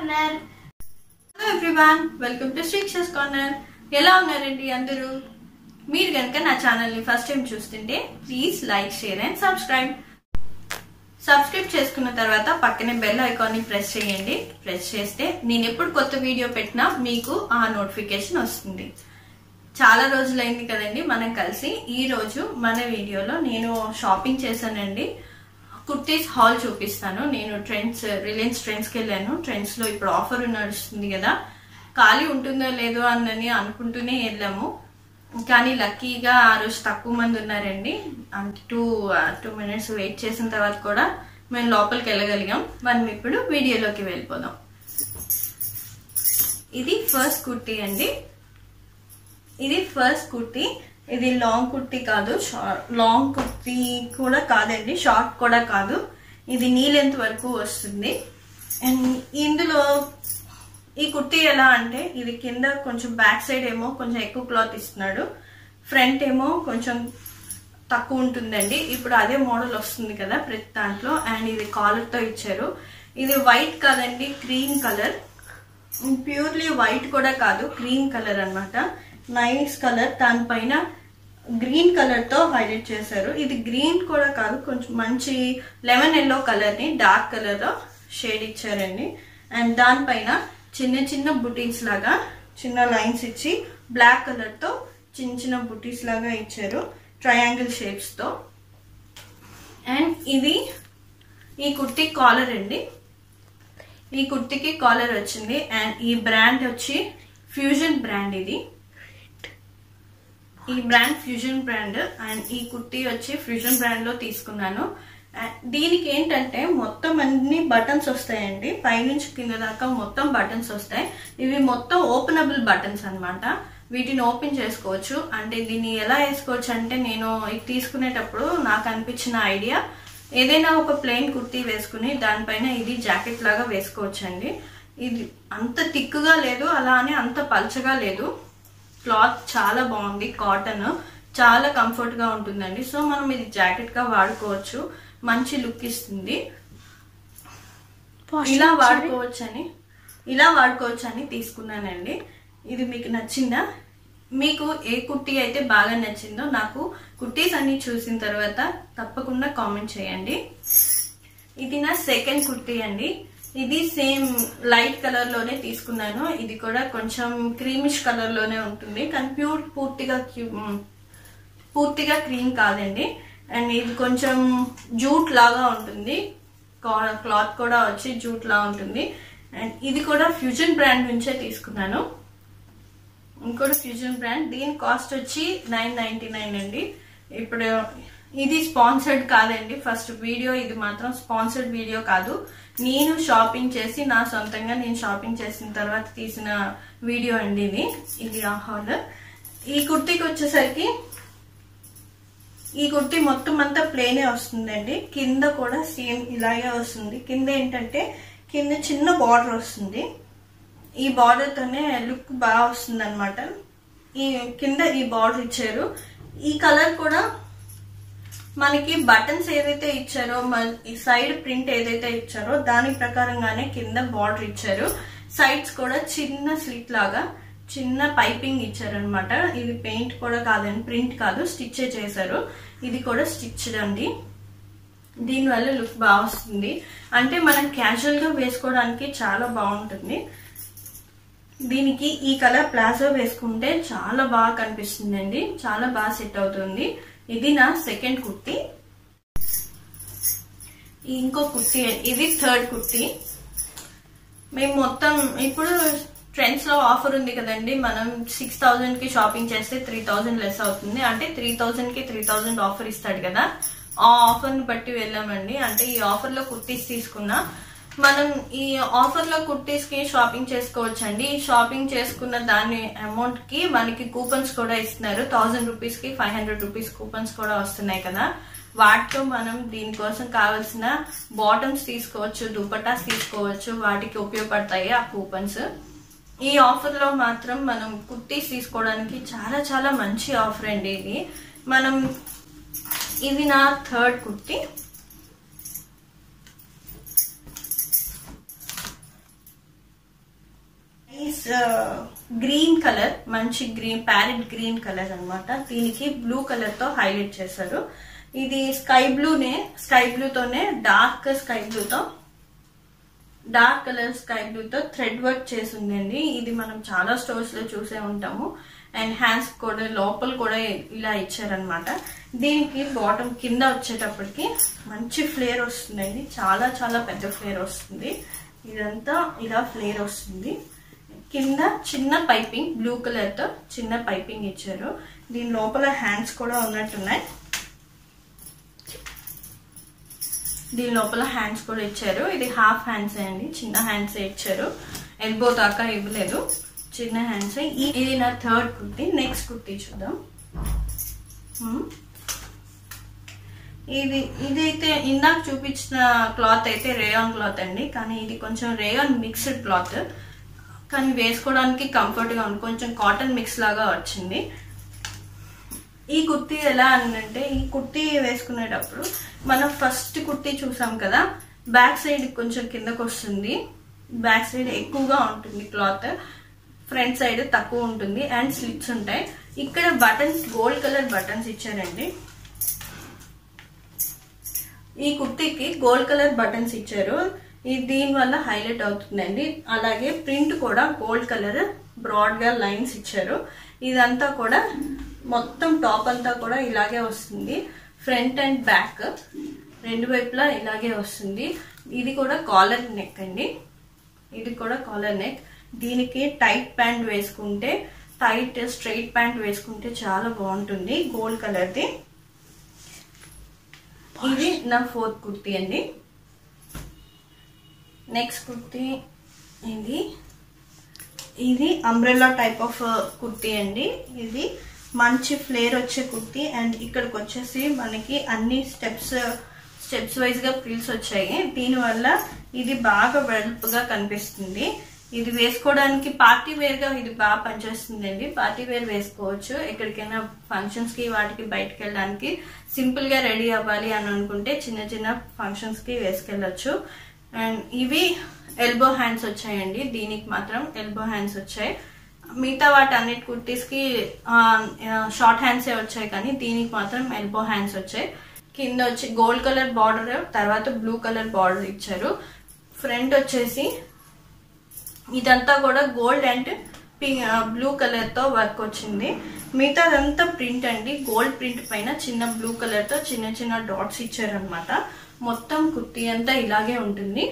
Corner hello everyone welcome to Shiksha's corner ఎలా ఉన్నారండి అందరూ మీరు కనుక నా ఛానల్ ని ఫస్ట్ టైం చూస్తుంటే please like share and subscribe subscribe చేసుకున్న తర్వాత పక్కనే బెల్ ఐకాన్ ని ప్రెస్ చేయండి ప్రెస్ చేస్తే నేను ఎప్పుడు కొత్త వీడియో పెట్టినా మీకు ఆ నోటిఫికేషన్ వస్తుంది చాలా రోజులైంది కదండి మనం కలిసి ఈ రోజు మన వీడియోలో నేను షాపింగ్ చేశానండి కుర్తీస్ హాల్ చూపిస్తాను నేను ట్రెండ్స్ రిలయన్స్ ట్రెండ్స్కి వెళ్ళాను ట్రెండ్స్ లో ఇప్పుడు ఆఫర్ నడుస్తుంది కదా ఖాళీ ఉంటుందో లేదో అని అనుకుంటూనే వెళ్ళాము కానీ లక్కీగా ఆ రోజు తక్కువ మంది ఉన్నారండి అంటే టూ టూ మినిట్స్ వెయిట్ చేసిన తర్వాత కూడా మేము లోపలికి వెళ్ళగలిగాం మనం ఇప్పుడు వీడియోలోకి వెళ్ళిపోదాం ఇది ఫస్ట్ కుర్తీ అండి ఇది ఫస్ట్ కుర్తీ ఇది లాంగ్ కుర్తీ కాదు లాంగ్ కుర్తీ కూడా కాదండి షార్ట్ కూడా కాదు ఇది నీ లెంత్ వరకు వస్తుంది అండ్ ఇందులో ఈ కుర్తీ ఎలా అంటే ఇది కింద కొంచెం బ్యాక్ సైడ్ ఏమో కొంచెం ఎక్కువ క్లాత్ ఇస్తున్నాడు ఫ్రంట్ ఏమో కొంచెం తక్కువ ఉంటుందండి ఇప్పుడు అదే మోడల్ వస్తుంది కదా ప్రతి దాంట్లో అండ్ ఇది కాలర్తో ఇచ్చారు ఇది వైట్ కాదండి క్రీమ్ కలర్ ప్యూర్లీ వైట్ కూడా కాదు క్రీమ్ కలర్ అనమాట నైస్ కలర్ దానిపైన గ్రీన్ కలర్ తో హైలైట్ చేశారు ఇది గ్రీన్ కూడా కాదు కొంచెం మంచి లెమన్ ఎల్లో కలర్ ని డార్క్ కలర్ లో షేడ్ ఇచ్చారండి అండ్ దానిపైన చిన్న చిన్న బుటీస్ లాగా చిన్న లైన్స్ ఇచ్చి బ్లాక్ కలర్ తో చిన్న చిన్న బుటీస్ లాగా ఇచ్చారు ట్రయాంగిల్ షేప్స్ తో అండ్ ఇది ఈ కుర్తీ కాలర్ అండి ఈ కుర్తికి కాలర్ వచ్చింది అండ్ ఈ బ్రాండ్ వచ్చి ఫ్యూజన్ బ్రాండ్ ఇది ఈ బ్రాండ్ ఫ్యూజన్ బ్రాండ్ అండ్ ఈ కుర్తీ వచ్చి ఫ్యూజన్ బ్రాండ్ లో తీసుకున్నాను దీనికి ఏంటంటే మొత్తం అన్ని బటన్స్ వస్తాయండి పైనుంచి కింద దాకా మొత్తం బటన్స్ వస్తాయి ఇవి మొత్తం ఓపెనబుల్ బటన్స్ అనమాట వీటిని ఓపెన్ చేసుకోవచ్చు అంటే దీన్ని ఎలా వేసుకోవచ్చు అంటే నేను ఇది తీసుకునేటప్పుడు నాకు అనిపించిన ఐడియా ఏదైనా ఒక ప్లెయిన్ కుర్తీ వేసుకుని దానిపైన ఇది జాకెట్ లాగా వేసుకోవచ్చు అండి ఇది అంత థిక్గా లేదు అలా అని అంత పల్చగా లేదు క్లాత్ చాలా బాగుంది కాటన్ చాలా కంఫర్ట్ గా ఉంటుందండి సో మనం ఇది జాకెట్ గా వాడుకోవచ్చు మంచి లుక్ ఇస్తుంది ఇలా వాడుకోవచ్చు అని ఇలా వాడుకోవచ్చు అని తీసుకున్నానండి ఇది మీకు నచ్చిందా మీకు ఏ కుర్తీ అయితే బాగా నచ్చిందో నాకు కుర్తీస్ అన్ని చూసిన తర్వాత తప్పకుండా కామెంట్ చేయండి ఇది నా సెకండ్ కుర్తీ అండి ఇది సేమ్ లైట్ కలర్ లోనే తీసుకున్నాను ఇది కూడా కొంచెం క్రీమిష్ కలర్ లోనే ఉంటుంది కానీ ప్యూర్ పూర్తిగా పూర్తిగా క్రీమ్ కాదండి అండ్ ఇది కొంచెం జూట్ లాగా ఉంటుంది క్లాత్ కూడా వచ్చి జూట్ లా ఉంటుంది అండ్ ఇది కూడా ఫ్యూజన్ బ్రాండ్ నుంచే తీసుకున్నాను ఇంకోటి ఫ్యూజన్ బ్రాండ్ దీని కాస్ట్ వచ్చి నైన్ నైన్టీ నైన్ అండి ఇప్పుడు ఇది స్పాన్సర్డ్ కాదండి ఫస్ట్ వీడియో ఇది మాత్రం స్పాన్సర్డ్ వీడియో కాదు నేను షాపింగ్ చేసి నా సొంతంగా నేను షాపింగ్ చేసిన తర్వాత తీసిన వీడియో అండి ఇది ఇది ఆ హాల్ ఈ కుర్తీకి వచ్చేసరికి ఈ కుర్తీ మొత్తం అంతా ప్లేనే వస్తుందండి కింద కూడా సేమ్ ఇలాగే వస్తుంది కింద ఏంటంటే కింద చిన్న బార్డర్ వస్తుంది ఈ బార్డర్ తోనే లుక్ బాగా వస్తుంది అనమాట ఈ కింద ఈ బార్డర్ ఇచ్చారు ఈ కలర్ కూడా మనకి బటన్స్ ఏదైతే ఇచ్చారో ఈ సైడ్ ప్రింట్ ఏదైతే ఇచ్చారో దాని ప్రకారంగానే కింద బార్డర్ ఇచ్చారు సైడ్స్ కూడా చిన్న స్లిట్ లాగా చిన్న పైపింగ్ ఇచ్చారనమాట ఇది పెయింట్ కూడా కాదండి ప్రింట్ కాదు స్టిచ్ చేశారు ఇది కూడా స్టిచ్డ్ అండి దీనివల్ల లుక్ బాగా వస్తుంది అంటే మనం క్యాజువల్ గా వేసుకోవడానికి చాలా బాగుంటుంది దీనికి ఈ కలర్ ప్లాజో వేసుకుంటే చాలా బాగా కనిపిస్తుందండి చాలా బాగా సెట్ అవుతుంది ఇది నా సెకండ్ కుర్తీ ఇంకో కుర్తీ ఇది థర్డ్ కుర్తీ మేము మొత్తం ఇప్పుడు ట్రెండ్స్ లో ఆఫర్ ఉంది కదండి మనం సిక్స్ థౌజండ్ కి షాపింగ్ చేస్తే త్రీ థౌజండ్ లెస్ అవుతుంది అంటే త్రీ థౌజండ్ కి త్రీ థౌజండ్ ఆఫర్ ఇస్తాడు కదా ఆ ఆఫర్ ని బట్టి వెళ్ళామండి అంటే ఈ ఆఫర్ లో కుర్తీస్ తీసుకున్నా మనం ఈ ఆఫర్ లో కుర్తీస్ కి షాపింగ్ చేసుకోవచ్చు అండి షాపింగ్ చేసుకున్న దాని అమౌంట్ కి మనకి కూపన్స్ కూడా ఇస్తున్నారు థౌసండ్ రూపీస్ కి ఫైవ్ హండ్రెడ్ రూపీస్ కూపన్స్ కూడా వస్తున్నాయి కదా వాటితో మనం దీనికోసం కావాల్సిన బాటమ్స్ తీసుకోవచ్చు దుపటాస్ తీసుకోవచ్చు వాటికి ఉపయోగపడతాయి ఆ కూపన్స్ ఈ ఆఫర్ లో మాత్రం మనం కుర్తీస్ తీసుకోవడానికి చాలా చాలా మంచి ఆఫర్ అండి ఇది మనం ఇది నా third kurti nice green colour మంచి గ్రీన్ ప్యారెట్ గ్రీన్ కలర్ అన్నమాట దీనికి బ్లూ కలర్ తో హైలైట్ చేశారు ఇది స్కై బ్లూనే స్కై బ్లూతోనే డార్క్ స్కై బ్లూతో డార్క్ కలర్ స్కై బ్లూ తో థ్రెడ్ వర్క్ చేసి ఉందండి ఇది మనం చాలా స్టోర్స్ లో చూసే ఉంటాము అండ్ హ్యాండ్స్ కూడా లోపల కూడా ఇలా ఇచ్చారనమాట దీనికి బాటమ్ కింద వచ్చేటప్పటికి మంచి ఫ్లేర్ వస్తుందండి చాలా చాలా పెద్ద ఫ్లేర్ వస్తుంది ఇదంతా ఇలా ఫ్లేర్ వస్తుంది కింద చిన్న పైపింగ్ బ్లూ కలర్ తో చిన్న పైపింగ్ ఇచ్చారు దీని లోపల హ్యాండ్స్ కూడా ఉన్నట్టున్నాయి దీని లోపల హ్యాండ్స్ కూడా ఇచ్చారు ఇది హాఫ్ హ్యాండ్స్ అండి చిన్న హ్యాండ్స్ ఇచ్చారు ఎల్బో దాకా ఇవ్వలేదు చిన్న హ్యాండ్స్ ఇది నా థర్డ్ కుర్తి నెక్స్ట్ కుర్తి చూద్దాం Hmm. ఇది ఇదైతే ఇందాక చూపించిన క్లాత్ అయితే రేయాన్ క్లాత్ అండి కానీ ఇది కొంచెం రేయాన్ మిక్స్డ్ క్లాత్ కానీ వేసుకోవడానికి కంఫర్ట్ గా ఉంది కొంచెం కాటన్ మిక్స్ లాగా వచ్చింది ఈ కుర్తీ ఎలా అంటే ఈ కుర్తీ వేసుకునేటప్పుడు మనం ఫస్ట్ కుర్తీ చూసాం కదా బ్యాక్ సైడ్ కొంచెం కిందకు వస్తుంది బ్యాక్ సైడ్ ఎక్కువగా ఉంటుంది క్లాత్ ఫ్రంట్ సైడ్ తక్కువ ఉంటుంది అండ్ స్లిట్స్ ఉంటాయి ఇక్కడ బటన్స్ గోల్డ్ కలర్ బటన్స్ ఇచ్చారండి ఈ కుర్తీకి గోల్డ్ కలర్ బటన్స్ ఇచ్చారు ఇది దీని వల్ల హైలైట్ అవుతుందండి అలాగే ప్రింట్ కూడా గోల్డ్ కలర్ బ్రాడ్ గా లైన్స్ ఇచ్చారు ఇదంతా కూడా మొత్తం టాప్ అంతా కూడా ఇలాగే వస్తుంది ఫ్రంట్ అండ్ బ్యాక్ రెండు వైపులా ఇలాగే వస్తుంది ఇది కూడా కాలర్ నెక్ అండి ఇది కూడా కాలర్ నెక్ దీనికి టైట్ ప్యాంట్ వేసుకుంటే టైట్ స్ట్రైట్ ప్యాంట్ వేసుకుంటే చాలా బాగుంటుంది గోల్డ్ కలర్ది ఇది నా ఫోర్త్ కుర్తీ అండి నెక్స్ట్ కుర్తీ ఇది ఇది అంబ్రెల్లా టైప్ ఆఫ్ కుర్తీ అండి ఇది మంచి ఫ్లేర్ వచ్చే కుర్తీ అండ్ ఇక్కడికి వచ్చేసి మనకి అన్ని స్టెప్స్ స్టెప్స్ వైజ్ గా ప్రిల్స్ వచ్చాయి దీనివల్ల ఇది బాగా వెడల్పుగా కనిపిస్తుంది ఇది వేసుకోవడానికి పార్టీ వేర్ గా ఇది బాగా పనిచేస్తుందండి పార్టీ వేర్ వేసుకోవచ్చు ఎక్కడికైనా ఫంక్షన్స్ కి వాటికి బయటకు వెళ్ళడానికి సింపుల్ గా రెడీ అవ్వాలి అని అనుకుంటే చిన్న చిన్న ఫంక్షన్స్ కి వేసుకెళ్ళచ్చు అండ్ ఇవి ఎల్బో హ్యాండ్స్ వచ్చాయండి దీనికి మాత్రం ఎల్బో హ్యాండ్స్ వచ్చాయి మిగతా వాటి అన్నిటి కుర్తీస్ కి షార్ట్ హ్యాండ్సే వచ్చాయి కానీ దీనికి మాత్రం ఎల్బో హ్యాండ్స్ వచ్చాయి కింద వచ్చి గోల్డ్ కలర్ బార్డర్ తర్వాత బ్లూ కలర్ బార్డర్ ఇచ్చారు ఫ్రంట్ వచ్చేసి ఇదంతా కూడా gold and pink blue colour తో వర్క్ వచ్చింది మిగతాదంతా ప్రింట్ అండి గోల్డ్ ప్రింట్ పైన చిన్న బ్లూ కలర్ తో చిన్న చిన్న డాట్స్ ఇచ్చారనమాట మొత్తం కుర్తీ అంతా ఇలాగే ఉంటుంది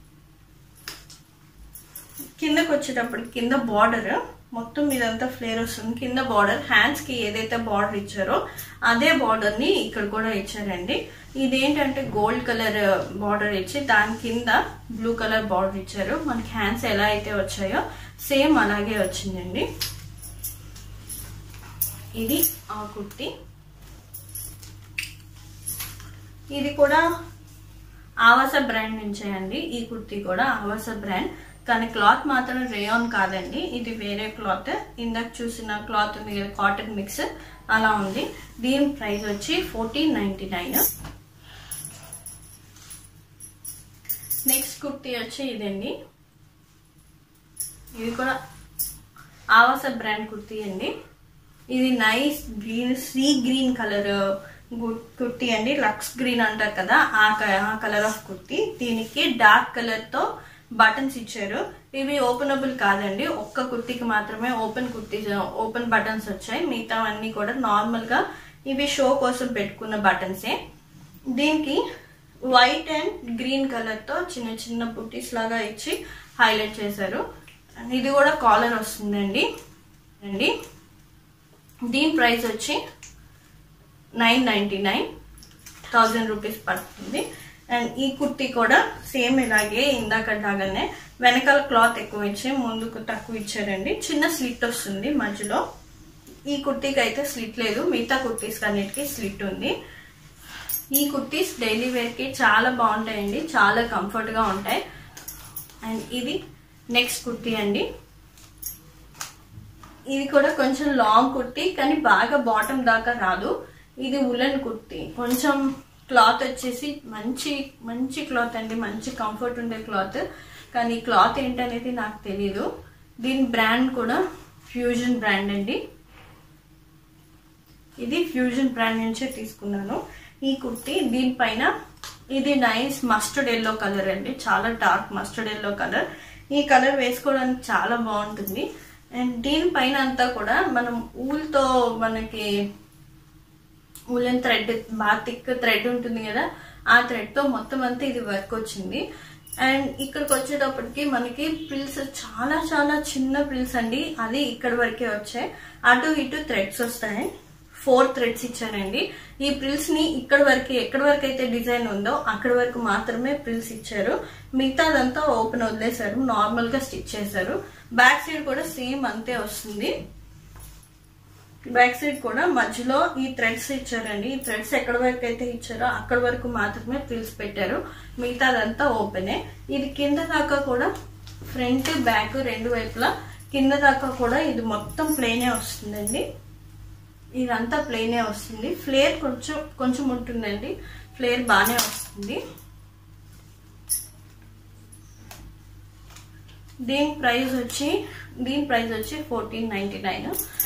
కిందకి వచ్చేటప్పుడు కింద బార్డర్ మొత్తం ఇదంతా ఫ్లేర్ వస్తుంది కింద బార్డర్ హ్యాండ్స్ కి ఏదైతే బార్డర్ ఇచ్చారో అదే బార్డర్ ని ఇక్కడ కూడా ఇచ్చారండి ఇదేంటంటే గోల్డ్ కలర్ బార్డర్ ఇచ్చి దాని కింద బ్లూ కలర్ బార్డర్ ఇచ్చారు మనకి హ్యాండ్స్ ఎలా అయితే వచ్చాయో సేమ్ అలాగే వచ్చిందండి ఇది ఆ కుర్తి ఇది కూడా ఆవాస బ్రాండ్ నుంచే అండి ఈ కుర్తీ కూడా ఆవాస బ్రాండ్ కానీ క్లాత్ మాత్రం రేయాన్ కాదండి ఇది వేరే క్లాత్ ఇందాక చూసిన క్లాత్ ఉంది కదా కాటన్ మిక్స్ అలా ఉంది దీని ప్రైస్ వచ్చి fourteen ninety nine next kurti వచ్చి ఇదండి ఇది కూడా ఆవాస బ్రాండ్ కుర్తీ అండి ఇది nice green sea green colour kurti అండి లక్స్ గ్రీన్ అంటారు కదా ఆ కలర్ ఆఫ్ కుర్తీ దీనికి డార్క్ కలర్ తో బటన్స్ ఇచ్చారు ఇవి ఓపెనబుల్ కాదండి ఒక్క కుర్తీకి మాత్రమే ఓపెన్ కుర్తీ ఓపెన్ బటన్స్ వచ్చాయి మిగతా అన్ని కూడా నార్మల్ గా ఇవి షో కోసం పెట్టుకున్న బటన్సే దీనికి వైట్ అండ్ గ్రీన్ కలర్ తో చిన్న చిన్న బుట్టీస్ లాగా ఇచ్చి హైలైట్ చేశారు ఇది కూడా కాలర్ వస్తుందండి అండి దీని ప్రైస్ వచ్చి nine ninety nine thousand rupees పడుతుంది అండ్ ఈ కుర్తీ కూడా సేమ్ ఇలాగే ఇందాకలాగానే వెనకాల క్లాత్ ఎక్కువ ఇచ్చి ముందుకు తక్కువ ఇచ్చారండి చిన్న స్లిట్ వస్తుంది మధ్యలో ఈ కుర్తీకి అయితే స్లిట్ లేదు మిగతా కుర్తీస్ అన్నిటికీ స్లిట్ ఉంది ఈ కుర్తీస్ డైలీ వేర్ కి చాలా బాగుంటాయండి చాలా కంఫర్ట్ గా ఉంటాయి అండ్ ఇది నెక్స్ట్ కుర్తీ అండి ఇది కూడా కొంచెం లాంగ్ కుర్తీ కానీ బాగా బాటమ్ దాకా రాదు ఇది ఉలన్ కుర్తీ కొంచెం క్లాత్ వచ్చేసి మంచి మంచి క్లాత్ అండి మంచి కంఫర్ట్ ఉండే క్లాత్ కానీ క్లాత్ ఏంటనేది నాకు తెలియదు దీని బ్రాండ్ కూడా ఫ్యూజన్ బ్రాండ్ అండి ఇది ఫ్యూజన్ బ్రాండ్ నుంచే తీసుకున్నాను ఈ కుర్తి దీనిపైన ఇది నైస్ మస్టర్డ్ ఎల్లో కలర్ అండి చాలా డార్క్ మస్టర్డ్ ఎల్లో కలర్ ఈ కలర్ వేసుకోవడానికి చాలా బాగుంటుంది అండ్ దీనిపైన అంతా కూడా మనం ఊల్తో మనకి ఉలెన్ థ్రెడ్ బాగా థిక్ థ్రెడ్ ఉంటుంది కదా ఆ థ్రెడ్ తో మొత్తం అంతా ఇది వర్క్ వచ్చింది అండ్ ఇక్కడికి వచ్చేటప్పటికి మనకి ప్రిల్స్ చాలా చాలా చిన్న ప్రిల్స్ అండి అది ఇక్కడ వరకే వచ్చాయి అటు ఇటు థ్రెడ్స్ వస్తాయి ఫోర్ థ్రెడ్స్ ఇచ్చారండి ఈ ప్రిల్స్ ని ఇక్కడ వరకు ఎక్కడ వరకు అయితే డిజైన్ ఉందో అక్కడ వరకు మాత్రమే ప్రిల్స్ ఇచ్చారు మిగతాదంతా ఓపెన్ వదిలేశారు నార్మల్ గా స్టిచ్ చేశారు బ్యాక్ సైడ్ కూడా సేమ్ అంతే వస్తుంది బ్యాక్ సైడ్ కూడా మధ్యలో ఈ థ్రెడ్స్ ఇచ్చారండి ఈ థ్రెడ్స్ ఎక్కడ వరకు అయితే ఇచ్చారో అక్కడ వరకు మాత్రమే ప్రిల్స్ పెట్టారు మిగతాదంతా ఓపెనే ఇది కింద దాకా కూడా ఫ్రంట్ బ్యాక్ రెండు వైపులా కింద దాకా కూడా ఇది మొత్తం ప్లేనే వస్తుందండి ఇదంతా ప్లేనే వస్తుంది ఫ్లేర్ కొంచెం కొంచెం ఉంటుందండి ఫ్లేర్ బాగానే వస్తుంది దీని ప్రైస్ వచ్చి దీని ప్రైస్ వచ్చి ఫోర్టీన్ నైన్టీ నైన్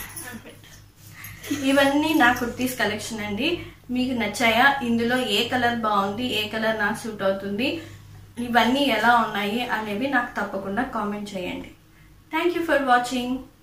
ఇవన్నీ నా కుర్తీస్ కలెక్షన్ అండి మీకు నచ్చాయా ఇందులో ఏ కలర్ బాగుంది ఏ కలర్ నాకు సూట్ అవుతుంది ఇవన్నీ ఎలా ఉన్నాయి అనేవి నాకు తప్పకుండా కామెంట్ చేయండి థ్యాంక్ యూ ఫర్ వాచింగ్